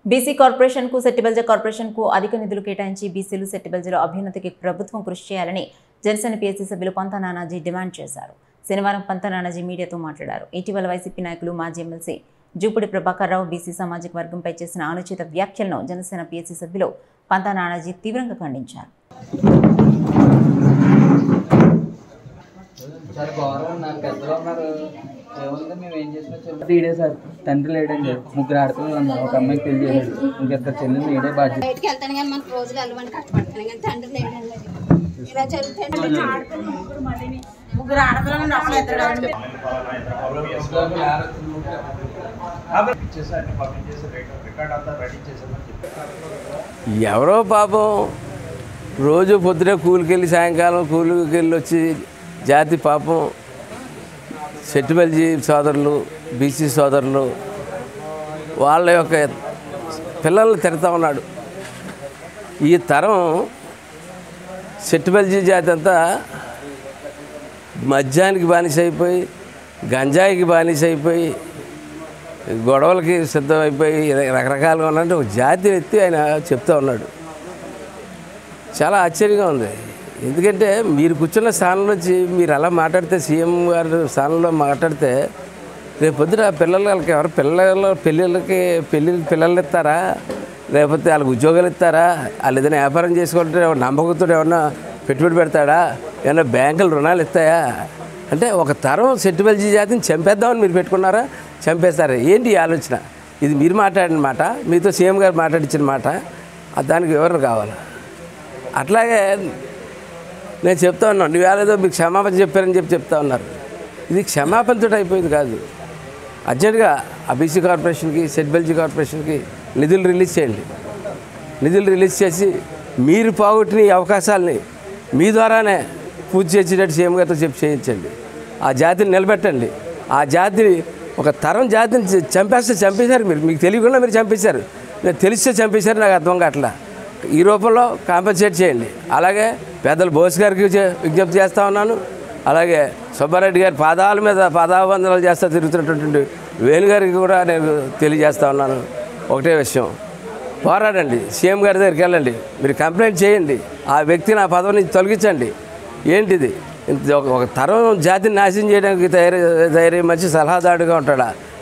BC corporation కు సెట్టిబల్జ corporation కు అధిక నిధులు కేటాయించి బీసీలు సెట్టిబల్జల అభ్యున్నతికి ప్రభుత్వం కృషి చేయాలని జనసేన పీఎస్సీ సభ్యులు పంత నానాజీ డిమాండ్ చేశారు శనివారం పంత నానాజీ మీడియాతో మాట్లాడారు ఇటీవల వైసీపీ నాయకులు మాజీ ఎమ్మెల్సీ జూపుడి ప్రభాకర్ రావు బీసీ సామాజిక వర్గంపై చేసిన అనుచిత వ్యాఖ్యలను జనసేన పీఎస్సీ సభ్యులు పంత నానాజీ తీవ్రంగా ఖండించారు సార్ గౌరవం నాకు పెద్దలు ఉన్నారు ఏముంది మేము ఏం చేసినా చెప్పండి ఈడే సార్ తండ్రి లేడండి ముగ్గురు ఆడపిల్లలు ఉన్నారు ఒక అమ్మాయికి పెళ్లి చేశాడు ఇంకిద్దరు చెల్లెలు ఈడే బాధ్యత బయటికి వెళ్తాను కానీ మనకు రోజులు వెళ్ళమని కష్టపడతాను కానీ తండ్రి లేడండి ఇలా జరుగుతాయి ముగ్గురు ఆడపిల్లలు అసలు ఎత్తడానికి ఎవరో పాపం రోజు పొద్దునే కూలికి వెళ్ళి సాయంకాలం కూలికి వెళ్ళి వచ్చి జాతి పాపం సెట్టుబల్జీ సోదరులు బీసీ సోదరులు వాళ్ళ యొక్క పిల్లల్ని తిడతా ఉన్నాడు ఈ తరం సెట్టుబల్జీ జాతి అంతా మద్యానికి బానిస అయిపోయి గంజాయికి బానిస అయిపోయి గొడవలకి సిద్ధమైపోయి రకరకాలుగా ఉన్నట్టు ఒక జాతి ఎత్తి ఆయన చెప్తా ఉన్నాడు చాలా ఆశ్చర్యంగా ఉంది ఎందుకంటే మీరు కూర్చున్న స్థానంలో వచ్చి మీరు అలా మాట్లాడితే సీఎం గారి స్థానంలో మాట్లాడితే రేపు పొద్దున పిల్లలు వాళ్ళకి ఎవరు పిల్లలు పెళ్ళిళ్ళకి పెళ్ళి పిల్లలు ఇస్తారా లేకపోతే వాళ్ళకి ఉద్యోగాలు ఇస్తారా వాళ్ళు ఏదైనా వ్యాపారం చేసుకుంటే నమ్మకంతో ఏమన్నా పెట్టుబడి పెడతాడా ఏమన్నా బ్యాంకులు రుణాలు ఇస్తాయా అంటే ఒక తరం సెట్టుబల్జీ జాతిని చంపేద్దామని మీరు పెట్టుకున్నారా చంపేస్తారా ఏంటి ఈ ఆలోచన ఇది మీరు మాట్లాడిన మాట మీతో సీఎం గారు మాట్లాడించిన మాట ఆ దానికి వివరణ కావాలి అట్లాగే నేను చెప్తా ఉన్నాను నువ్వు ఏదో మీకు క్షమాపణ చెప్పారని చెప్పి చెప్తా ఉన్నారు ఇది క్షమాపణతో అయిపోయింది కాదు అర్జెంటుగా ఆ బీసీ కార్పొరేషన్కి సెట్బెల్జీ కార్పొరేషన్కి నిధులు రిలీజ్ చేయండి నిధులు రిలీజ్ చేసి మీరు పోగొట్టిన ఈ అవకాశాలని మీ ద్వారానే పూర్తి చేసేటట్టు సీఎం గారితో చెప్పి చేయించండి ఆ జాతిని నిలబెట్టండి ఆ జాతిని ఒక తరం జాతిని చ- చంపేస్తే చంపేశారు మీరు మీకు తెలియకుండా మీరు చంపేశారు మీరు తెలిస్తే చంపేశారు నాకు అర్థం కావట్లా ఈ రూపంలో కాంపెన్సేట్ చేయండి అలాగే పెద్దలు బోస్ గారికి చే- విజ్ఞప్తి చేస్తా ఉన్నాను అలాగే సుబ్బారెడ్డి గారి పాదాల మీద పాదాబంధనాలు చేస్తా తిరుగుతున్నటువంటి వేణు గారికి కూడా నేను తెలియజేస్తా ఉన్నాను ఒకటే విషయం పోరాడండి సీఎం గారి దగ్గరికి వెళ్ళండి మీరు కంప్లైంట్ చేయండి ఆ వ్యక్తిని ఆ పదవి నుంచి తొలగించండి ఏంటిది ఇంత ఒక ఒక తరం జాతిని నాశనం చేయడానికి తయారు తయారై మంచి సలహాదారుడుగా ఉంటాడా